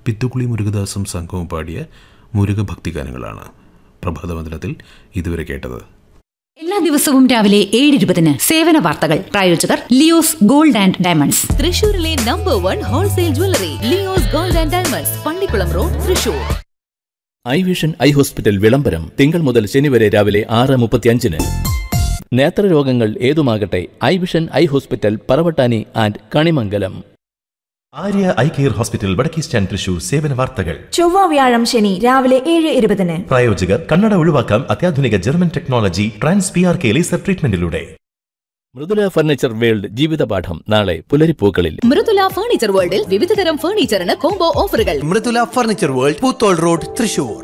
പിത്തുക്കുളി മുരുകദാസും സംഘവും പാടിയ മുരുക ഭക്തിഗാനങ്ങളാണ് പ്രഭാതമന്ദിരത്തിൽ ഇതുവരെ കേട്ടത് എല്ലാ ദിവസവും രാവിലെ ഏഴ് ഇരുപതിന് സേവന വാർത്തകൾ പ്രായോജകർ ലിയോസ് ഗോൾഡ് ആൻഡ് ഡയമണ്ട്സ് തൃശൂരിലെ number one wholesale jewellery Leo's gold and diamonds Pallikulam road Thrissur eye vision eye hospital വിളംബരം തിങ്കൾ മുതൽ ശനി വരെ രാവിലെ ആറ് മുപ്പത്തിയഞ്ചിന് നേത്രരോഗങ്ങൾ ഏതുമാകട്ടെ eye vision eye hospital Paravattani and Kanimangalam Arya eye care hospital വടക്കേ സ്റ്റാൻഡ് തൃശൂർ സേവന വാർത്തകൾ ചൊവ്വ വ്യാഴം ശനി രാവിലെ ഏഴ് ഇരുപതിന് പ്രായോജകർ കണ്ണട ഒഴിവാക്കാം അത്യാധുനിക German technology trans P R K laser ട്രീറ്റ്മെന്റിലൂടെ മൃദുല ഫർണിച്ചർ വേൾഡ് ജീവിതപാഠം നാളെ പുലരിപ്പൂക്കളിൽ മൃദുല ഫർണിച്ചർ വേൾഡിൽ വിവിധതരം ഫർണിച്ചറിന് കോംബോ ഓഫറുകൾ Mridula furniture world Poothole road Thrissur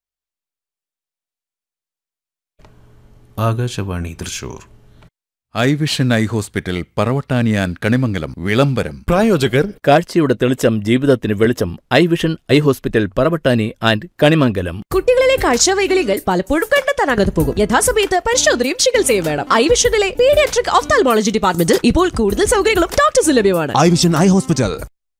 Akashvani Thrissur eye vision eye hospital പറവട്ടാനിയാൻ കണിമംഗലം വിളംബരം പ്രായോജകർ കാഴ്ചയുടെ തെളിച്ചം ജീവിതത്തിന് വെളിച്ചം eye vision eye hospital Paravattani and Kanimangalam കുട്ടികളിലെ കാഴ്ചവൈകല്യങ്ങൾ പലപ്പോഴും കണ്ടെത്താനാകാതെ പോകും യഥാസമയത്ത് പരിശോധനയും ചികിത്സയും വേണം ഐ വിഷനിലെ പീഡിയാട്രിക് ഓഫ്താൽമോളജി ഡിപ്പാർട്ട്മെന്റിൽ ഇപ്പോൾ കൂടുതൽ സൗകര്യങ്ങളും ഡോക്ടേഴ്സ് ലഭ്യമാണ് ഐ വിഷൻ ഐ ഹോസ്പിറ്റൽ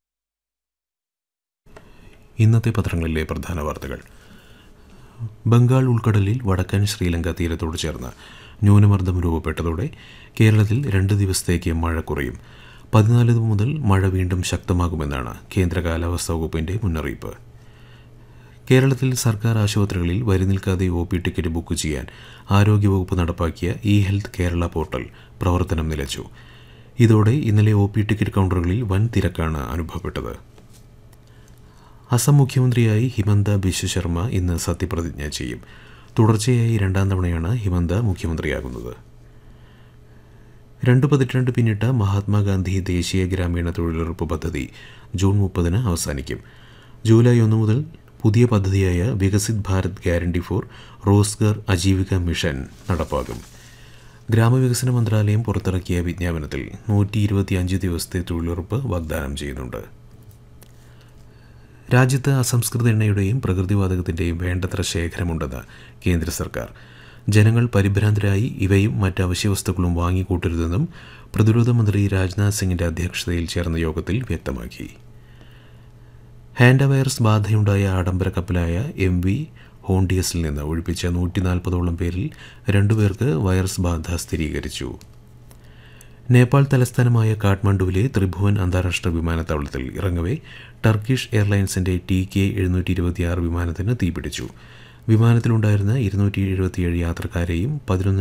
ഇന്നത്തെ പത്രങ്ങളിലെ പ്രധാന വാർത്തകൾ ബംഗാൾ ഉൾക്കടലിൽ വടക്കൻ ശ്രീലങ്ക തീരത്തോട് ചേർന്ന് ന്യൂനമർദ്ദം രൂപപ്പെട്ടതോടെ കേരളത്തിൽ രണ്ട് ദിവസത്തേക്ക് മഴ കുറയും പതിനാല് മുതൽ മഴ വീണ്ടും ശക്തമാകുമെന്നാണ് കേന്ദ്ര കാലാവസ്ഥാ വകുപ്പിന്റെ മുന്നറിയിപ്പ് കേരളത്തിൽ സർക്കാർ ആശുപത്രികളിൽ വരി നിൽക്കാതെ ഒ പി ടിക്കറ്റ് ബുക്ക് ചെയ്യാൻ ആരോഗ്യവകുപ്പ് നടപ്പാക്കിയ ഇ ഹെൽത്ത് കേരള പോർട്ടൽ പ്രവർത്തനം നിലച്ചു ഇതോടെ ഇന്നലെ ഒ പി ടിക്കറ്റ് കൗണ്ടറുകളിൽ വൻ തിരക്കാണ് അനുഭവപ്പെട്ടത് അസം മുഖ്യമന്ത്രിയായി ഹിമന്ത ബിശ്വ ശർമ്മ ഇന്ന് സത്യപ്രതിജ്ഞ ചെയ്യും തുടർച്ചയായി രണ്ടാം തവണയാണ് ഹിമന്ത മുഖ്യമന്ത്രിയാകുന്നത് രണ്ടു പതിറ്റാണ്ട് പിന്നിട്ട മഹാത്മാഗാന്ധി ദേശീയ ഗ്രാമീണ തൊഴിലുറപ്പ് പദ്ധതി ജൂൺ മുപ്പതിന് അവസാനിക്കും ജൂലൈ ഒന്ന് മുതൽ പുതിയ പദ്ധതിയായ Viksit Bharat guarantee for Rozgar Ajeevika mission നടപ്പാക്കും ഗ്രാമവികസന മന്ത്രാലയം പുറത്തിറക്കിയ വിജ്ഞാപനത്തിൽ നൂറ്റി ഇരുപത്തിയഞ്ച് ദിവസത്തെ തൊഴിലുറപ്പ് വാഗ്ദാനം ചെയ്യുന്നുണ്ട് രാജ്യത്ത് അസംസ്കൃത എണ്ണയുടെയും പ്രകൃതിവാതകത്തിൻ്റെയും വേണ്ടത്ര ശേഖരമുണ്ടെന്ന് കേന്ദ്ര സർക്കാർ ജനങ്ങൾ പരിഭ്രാന്തരായി ഇവയും മറ്റ് അവശ്യവസ്തുക്കളും വാങ്ങിക്കൂട്ടരുതെന്നും പ്രതിരോധ മന്ത്രി രാജ്നാഥ് സിംഗിന്റെ അധ്യക്ഷതയിൽ ചേർന്ന യോഗത്തിൽ വ്യക്തമാക്കി ഹാൻഡ വൈറസ് ബാധയുണ്ടായ ആഡംബര കപ്പലായ എം വി ഹോണ്ടിയസിൽ നിന്ന് ഒഴിപ്പിച്ച നൂറ്റി നാൽപ്പതോളം പേരിൽ രണ്ടുപേർക്ക് വൈറസ് ബാധ സ്ഥിരീകരിച്ചു നേപ്പാൾ തലസ്ഥാനമായ കാഠ്മണ്ഡുവിലെ ത്രിഭുവൻ അന്താരാഷ്ട്ര വിമാനത്താവളത്തിൽ ഇറങ്ങവേ ടർക്കിഷ് എയർലൈൻസിന്റെ ടി കെ എഴുന്നൂറ്റി ഇരുപത്തിയാറ് വിമാനത്തിന് തീപിടിച്ചു വിമാനത്തിലുണ്ടായിരുന്ന ഇരുന്നൂറ്റി എഴുപത്തിയേഴ് യാത്രക്കാരെയും പതിനൊന്ന്